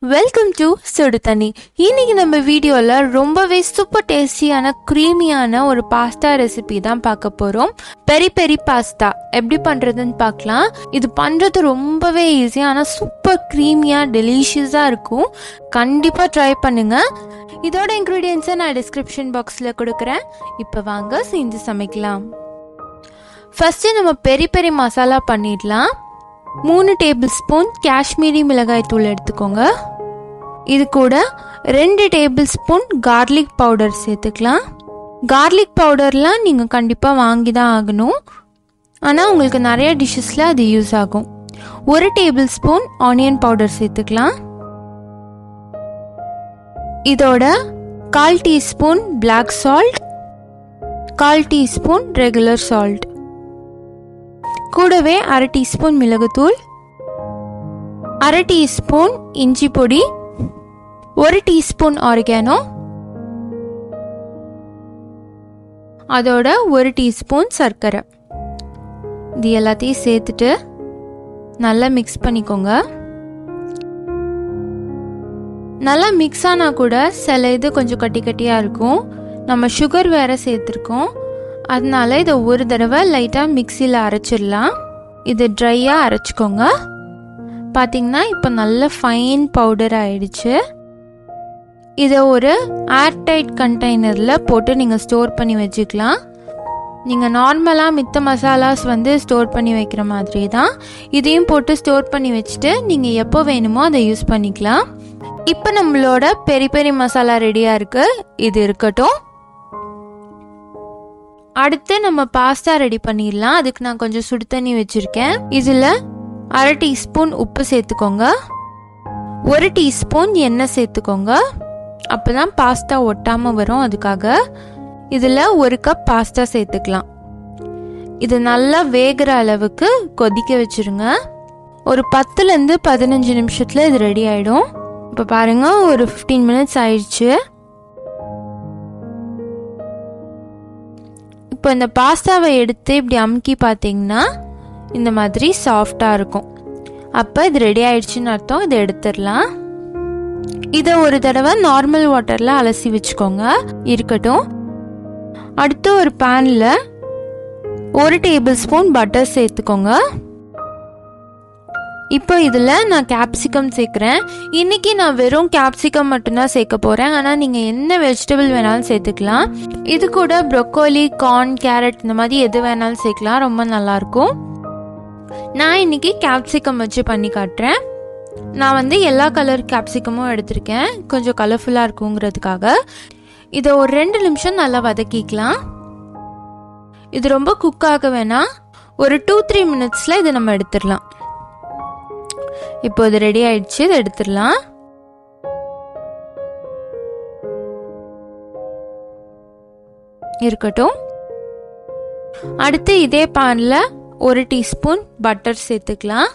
welcome to சுடு தண்ணி இன்னைக்கு நம்ம வீடியோவில் ரொம்பவே சூப்பர் டேஸ்டியான க்ரீமியான ஒரு பாஸ்தா ரெசிபி தான் பார்க்க போகிறோம் பெரி பெரி பாஸ்தா எப்படி பண்ணுறதுன்னு பார்க்கலாம் இது பண்ணுறது ரொம்பவே ஈஸி ஆனால் சூப்பர் க்ரீமியாக டெலிஷியஸாக இருக்கும் கண்டிப்பாக ட்ரை பண்ணுங்க இதோட இன்க்ரீடியன்ஸை நான் டிஸ்கிரிப்ஷன் பாக்ஸில் கொடுக்குறேன் இப்போ வாங்க செஞ்சு சமைக்கலாம் ஃபஸ்ட்டு நம்ம பெரி பெரி மசாலா பண்ணிடலாம் மூணு டேபிள் ஸ்பூன் காஷ்மீரி மிளகாய் தூள் எடுத்துக்கோங்க இது கூட ரெண்டு டேபிள் ஸ்பூன் கார்லிக் பவுடர் சேர்த்துக்கலாம் கார்லிக் பவுடர்லாம் நீங்கள் கண்டிப்பாக வாங்கி தான் ஆகணும் ஆனால் உங்களுக்கு நிறைய டிஷ்ஷஸில் அது யூஸ் ஆகும் ஒரு டேபிள் ஸ்பூன் ஆனியன் பவுடர் சேர்த்துக்கலாம் இதோட கால் டீஸ்பூன் பிளாக் சால்ட் கால் டீஸ்பூன் ரெகுலர் சால்ட் கூடவே அரை டீஸ்பூன் மிளகுத்தூள் அரை டீஸ்பூன் இஞ்சி பொடி ஒரு டீஸ்பூன் ஆரிகானோ அதோட ஒரு டீஸ்பூன் சர்க்கரை இது எல்லாத்தையும் சேர்த்துட்டு நல்லா மிக்ஸ் பண்ணிக்கோங்க நல்லா மிக்ஸ் ஆனால் கூட சில இது கொஞ்சம் கட்டி கட்டியாக இருக்கும் நம்ம சுகர் வேற சேர்த்துருக்கோம் அதனால இதை ஒரு தடவை லைட்டாக மிக்சியில் அரைச்சிடலாம் இது ட்ரையாக அரைச்சிக்கோங்க பார்த்தீங்கன்னா இப்போ நல்ல ஃபைன் பவுடர் ஆயிடுச்சு இதை ஒரு ஏர்டைட் கண்டெய்னரில் போட்டு நீங்கள் ஸ்டோர் பண்ணி வச்சுக்கலாம் நீங்கள் நார்மலாக மித்த மசாலாஸ் வந்து ஸ்டோர் பண்ணி வைக்கிற மாதிரி தான் இதையும் போட்டு ஸ்டோர் பண்ணி வச்சுட்டு நீங்கள் எப்போ வேணுமோ அதை யூஸ் பண்ணிக்கலாம் இப்போ நம்மளோட பெரி பெரி மசாலா ரெடியாக இருக்குது இது இருக்கட்டும் அடுத்து நம்ம பாஸ்தா ரெடி பண்ணிடலாம் அதுக்கு நான் கொஞ்சம் சுடு தண்ணி வச்சுருக்கேன் இதில் அரை டீஸ்பூன் உப்பு சேர்த்துக்கோங்க ஒரு டீஸ்பூன் எண்ணெய் சேர்த்துக்கோங்க அப்போ தான் பாஸ்தா ஒட்டாமல் வரும் அதுக்காக இதில் ஒரு கப் பாஸ்தா சேர்த்துக்கலாம் இது நல்லா வேகிற அளவுக்கு கொதிக்க வச்சுருங்க ஒரு பத்துலேருந்து பதினஞ்சு நிமிஷத்தில் இது ரெடி ஆகிடும் இப்போ பாருங்கள் ஒரு ஃபிஃப்டீன் மினிட்ஸ் ஆயிடுச்சு இப்போ இந்த பாஸ்தாவை எடுத்து இப்படி அமுக்கி பார்த்தீங்கன்னா இந்த மாதிரி சாஃப்டாக இருக்கும் அப்போ இது ரெடி ஆயிடுச்சுன்னு அர்த்தம் இதை எடுத்துடலாம் இதை ஒரு தடவை நார்மல் வாட்டரில் அலசி வச்சுக்கோங்க இருக்கட்டும் அடுத்து ஒரு பேனில் ஒரு டேபிள் ஸ்பூன் பட்டர் சேர்த்துக்கோங்க இப்போ இதில் நான் கேப்சிகம் சேர்க்குறேன் இன்றைக்கி நான் வெறும் கேப்சிகம் மட்டும்தான் சேர்க்க போகிறேன் ஆனால் நீங்கள் என்ன வெஜிடபிள் வேணாலும் சேர்த்துக்கலாம் இது கூட ப்ரொக்கோலி கார்ன் கேரட் இந்த மாதிரி எது வேணாலும் சேர்க்கலாம் ரொம்ப நல்லாயிருக்கும் நான் இன்றைக்கி கேப்சிகம் வச்சு பண்ணி காட்டுறேன் நான் வந்து எல்லா கலர் கேப்சிகமும் எடுத்திருக்கேன் கொஞ்சம் கலர்ஃபுல்லாக இருக்குங்கிறதுக்காக இதை ஒரு ரெண்டு நிமிஷம் நல்லா வதக்கிக்கலாம் இது ரொம்ப குக் ஆக வேணாம் ஒரு டூ த்ரீ மினிட்ஸில் இதை நம்ம எடுத்துடலாம் இப்போ இது ரெடி ஆயிடுச்சு இதை எடுத்துடலாம் இருக்கட்டும் அடுத்து இதே பேனில் ஒரு டீஸ்பூன் பட்டர் சேர்த்துக்கலாம்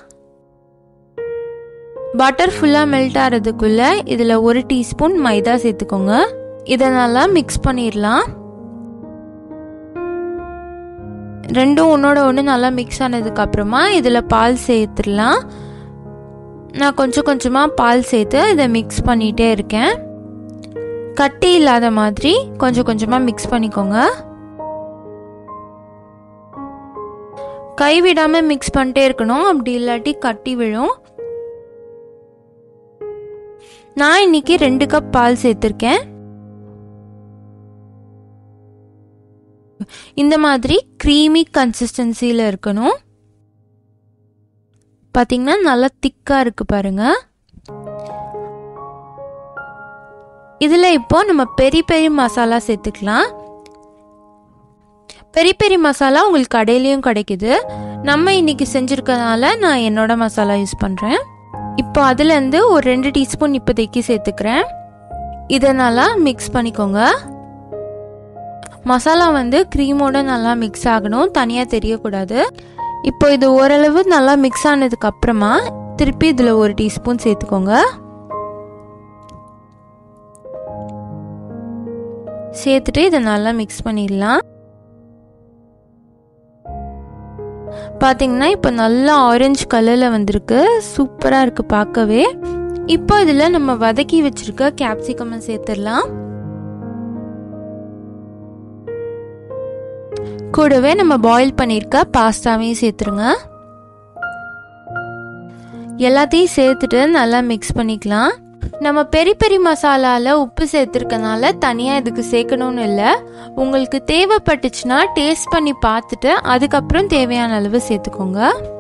பட்டர் ஃபுல்லாக மெல்ட் ஆகிறதுக்குள்ள இதில் ஒரு டீஸ்பூன் மைதா சேர்த்துக்கோங்க இதை நல்லா மிக்ஸ் பண்ணிடலாம் ரெண்டும் ஒன்றோட ஒன்று நல்லா மிக்ஸ் ஆனதுக்கு அப்புறமா இதில் பால் சேர்த்துடலாம் நான் கொஞ்சம் கொஞ்சமாக பால் சேர்த்து இதை மிக்ஸ் பண்ணிகிட்டே இருக்கேன் கட்டி இல்லாத மாதிரி கொஞ்சம் கொஞ்சமாக மிக்ஸ் பண்ணிக்கோங்க கைவிடாமல் மிக்ஸ் பண்ணிட்டே இருக்கணும் அப்படி இல்லாட்டி கட்டி விழும் நான் இன்னைக்கு ரெண்டு கப் பால் சேர்த்துருக்கேன் இந்த மாதிரி க்ரீமி கன்சிஸ்டன்சியில் இருக்கணும் பார்த்தீங்கன்னா நல்லா திக்காக இருக்கு பாருங்க இதில் இப்போ நம்ம பெரி பெரி மசாலா சேர்த்துக்கலாம் பெரி பெரி மசாலா உங்களுக்கு கடையிலையும் கிடைக்குது நம்ம இன்னைக்கு செஞ்சுருக்கனால நான் என்னோட மசாலா யூஸ் பண்ணுறேன் இப்போ அதுலேருந்து ஒரு ரெண்டு டீஸ்பூன் இப்போதைக்கு சேர்த்துக்கிறேன் இதை நல்லா மிக்ஸ் பண்ணிக்கோங்க மசாலா வந்து க்ரீமோட நல்லா மிக்ஸ் ஆகணும் தனியாக தெரியக்கூடாது இப்போ இது ஓரளவு நல்லா மிக்ஸ் ஆனதுக்கு அப்புறமா திருப்பி இதில் ஒரு டீஸ்பூன் சேர்த்துக்கோங்க சேர்த்துட்டு இதை நல்லா மிக்ஸ் பண்ணிடலாம் பார்த்தீங்கன்னா இப்போ நல்லா ஆரஞ்சு கலரில் வந்திருக்கு சூப்பராக இருக்குது பார்க்கவே இப்போ இதில் நம்ம வதக்கி வச்சிருக்க கேப்சிகமை சேர்த்துடலாம் கூடவே நம்ம பாயில் பண்ணியிருக்க பாஸ்தாவையும் சேர்த்துருங்க எல்லாத்தையும் சேர்த்துட்டு நல்லா மிக்ஸ் பண்ணிக்கலாம் நம்ம பெரி பெரி மசாலாவில் உப்பு சேர்த்துருக்கனால தனியாக இதுக்கு சேர்க்கணும்னு இல்லை உங்களுக்கு தேவைப்பட்டுச்சுன்னா டேஸ்ட் பண்ணி பார்த்துட்டு அதுக்கப்புறம் தேவையான அளவு சேர்த்துக்கோங்க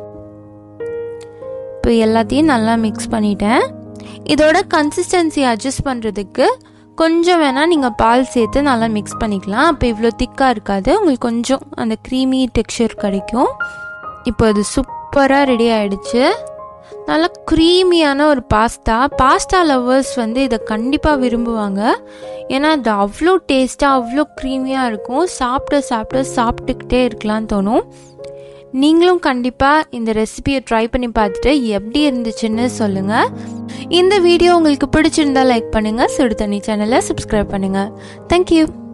இப்போ எல்லாத்தையும் நல்லா மிக்ஸ் பண்ணிட்டேன் இதோட கன்சிஸ்டன்சி அட்ஜஸ்ட் பண்ணுறதுக்கு கொஞ்சம் வேணால் நீங்கள் பால் சேர்த்து நல்லா மிக்ஸ் பண்ணிக்கலாம் அப்போ இவ்வளோ திக்காக இருக்காது உங்களுக்கு கொஞ்சம் அந்த க்ரீமி டெக்ஸ்சர் கிடைக்கும் இப்போ அது சூப்பராக ரெடி ஆகிடுச்சு நல்லா க்ரீமியான ஒரு பாஸ்தா பாஸ்தா லவ்வர்ஸ் வந்து இதை கண்டிப்பாக விரும்புவாங்க ஏன்னா அது அவ்வளோ டேஸ்ட்டாக அவ்வளோ க்ரீமியாக இருக்கும் சாப்பிட சாப்பிட சாப்பிட்டுக்கிட்டே இருக்கலாம்னு தோணும் நீங்களும் கண்டிப்பாக இந்த ரெசிபியை ட்ரை பண்ணி பார்த்துட்டு எப்படி இருந்துச்சுன்னு சொல்லுங்கள் இந்த வீடியோ உங்களுக்கு பிடிச்சிருந்தா லைக் பண்ணுங்கள் சுடு தண்ணி சேனலை சப்ஸ்கிரைப் பண்ணுங்கள் தேங்க்யூ